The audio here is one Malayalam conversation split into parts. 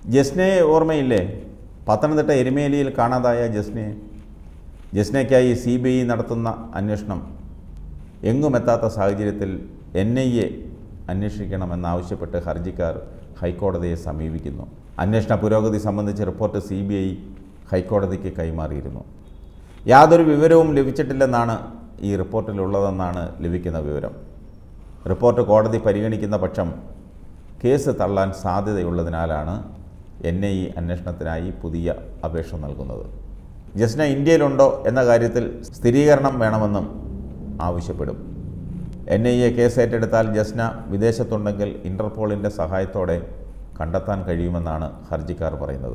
ജസ്നയെ ഓർമ്മയില്ലേ പത്തനംതിട്ട എരുമേലിയിൽ കാണാതായ ജസ്നയെ ജസ്നയ്ക്കായി സി ബി ഐ നടത്തുന്ന അന്വേഷണം എങ്ങുമെത്താത്ത സാഹചര്യത്തിൽ എൻ ഐ എ അന്വേഷിക്കണമെന്നാവശ്യപ്പെട്ട് ഹർജിക്കാർ ഹൈക്കോടതിയെ സമീപിക്കുന്നു അന്വേഷണ പുരോഗതി സംബന്ധിച്ച റിപ്പോർട്ട് സി ബി ഐ ഹൈക്കോടതിക്ക് കൈമാറിയിരുന്നു യാതൊരു വിവരവും ലഭിച്ചിട്ടില്ലെന്നാണ് ഈ റിപ്പോർട്ടിലുള്ളതെന്നാണ് ലഭിക്കുന്ന വിവരം റിപ്പോർട്ട് കോടതി പരിഗണിക്കുന്ന പക്ഷം കേസ് തള്ളാൻ സാധ്യതയുള്ളതിനാലാണ് എൻ ഐ എ അന്വേഷണത്തിനായി പുതിയ അപേക്ഷ നൽകുന്നത് ജസ്ന ഇന്ത്യയിലുണ്ടോ എന്ന കാര്യത്തിൽ സ്ഥിരീകരണം വേണമെന്നും ആവശ്യപ്പെടും എൻ ഐ എ കേസ് ഏറ്റെടുത്താൽ ജസ്ന വിദേശത്തുണ്ടെങ്കിൽ ഇൻ്റർപോളിൻ്റെ സഹായത്തോടെ കണ്ടെത്താൻ കഴിയുമെന്നാണ് ഹർജിക്കാർ പറയുന്നത്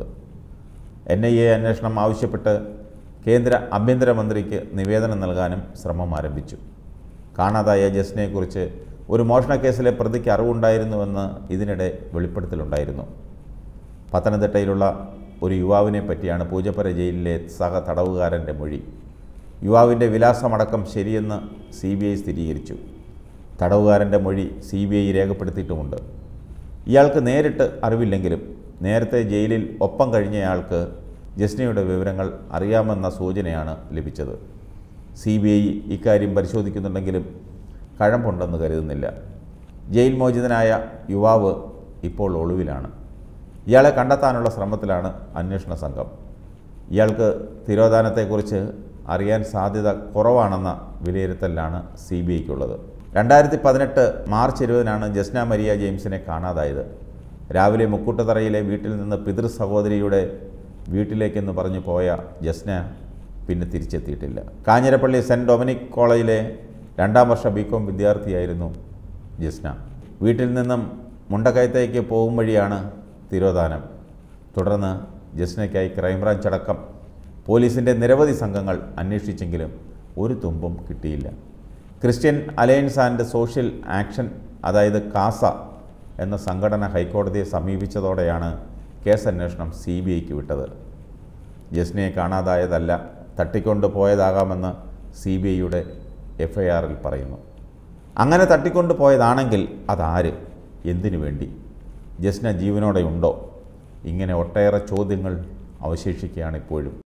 എൻ ഐ എ അന്വേഷണം ആവശ്യപ്പെട്ട് കേന്ദ്ര ആഭ്യന്തരമന്ത്രിക്ക് നിവേദനം നൽകാനും ശ്രമം ആരംഭിച്ചു കാണാതായ ജസ്നയെക്കുറിച്ച് ഒരു മോഷണക്കേസിലെ പ്രതിക്ക് അറിവുണ്ടായിരുന്നുവെന്ന് ഇതിനിടെ വെളിപ്പെടുത്തലുണ്ടായിരുന്നു പത്തനംതിട്ടയിലുള്ള ഒരു യുവാവിനെ പറ്റിയാണ് പൂജപ്പുര ജയിലിലെ സഹ തടവുകാരൻ്റെ മൊഴി യുവാവിൻ്റെ വിലാസമടക്കം ശരിയെന്ന് സി ബി ഐ സ്ഥിരീകരിച്ചു തടവുകാരൻ്റെ മൊഴി സി ബി ഐ രേഖപ്പെടുത്തിയിട്ടുമുണ്ട് ഇയാൾക്ക് നേരിട്ട് അറിവില്ലെങ്കിലും നേരത്തെ ജയിലിൽ ഒപ്പം കഴിഞ്ഞയാൾക്ക് ജസ്നയുടെ വിവരങ്ങൾ അറിയാമെന്ന സൂചനയാണ് ലഭിച്ചത് സി ബി ഐ ഇക്കാര്യം പരിശോധിക്കുന്നുണ്ടെങ്കിലും കഴമ്പുണ്ടെന്ന് കരുതുന്നില്ല ജയിൽ മോചിതനായ യുവാവ് ഇപ്പോൾ ഒളിവിലാണ് ഇയാളെ കണ്ടെത്താനുള്ള ശ്രമത്തിലാണ് അന്വേഷണ സംഘം ഇയാൾക്ക് തിരോധാനത്തെക്കുറിച്ച് അറിയാൻ സാധ്യത കുറവാണെന്ന വിലയിരുത്തലാണ് സി ബി ഐക്കുള്ളത് രണ്ടായിരത്തി പതിനെട്ട് മാർച്ച് ഇരുപതിനാണ് ജസ്ന മരിയ ജെയിംസിനെ കാണാതായത് രാവിലെ മുക്കൂട്ടുതറയിലെ വീട്ടിൽ നിന്ന് പിതൃ സഹോദരിയുടെ വീട്ടിലേക്കെന്ന് പറഞ്ഞു പോയ ജസ്ന പിന്നെ തിരിച്ചെത്തിയിട്ടില്ല കാഞ്ഞിരപ്പള്ളി സെൻറ്റ് ഡൊമിനിക് കോളേജിലെ രണ്ടാം വർഷ ബികോം വിദ്യാർത്ഥിയായിരുന്നു ജസ്ന വീട്ടിൽ നിന്നും മുണ്ടക്കയത്തേക്ക് പോകും വഴിയാണ് തിരോധാനം തുടർന്ന് ജസ്നയ്ക്കായി ക്രൈംബ്രാഞ്ച് അടക്കം പോലീസിൻ്റെ നിരവധി സംഘങ്ങൾ അന്വേഷിച്ചെങ്കിലും ഒരു തുമ്പും കിട്ടിയില്ല Christian Alliance and Social Action അതായത് കാസ എന്ന സംഘടന ഹൈക്കോടതിയെ സമീപിച്ചതോടെയാണ് കേസ് അന്വേഷണം സി ബി ഐക്ക് വിട്ടത് ജസ്നയെ കാണാതായതല്ല തട്ടിക്കൊണ്ട് പോയതാകാമെന്ന് സി ബി ഐയുടെ എഫ് ഐ ആറിൽ പറയുന്നു അങ്ങനെ തട്ടിക്കൊണ്ട് പോയതാണെങ്കിൽ അതാര് എന്തിനു വേണ്ടി ജസ്ന ജീവനോടെ ഉണ്ടോ ഇങ്ങനെ ഒട്ടേറെ ചോദ്യങ്ങൾ അവശേഷിക്കുകയാണ് ഇപ്പോഴും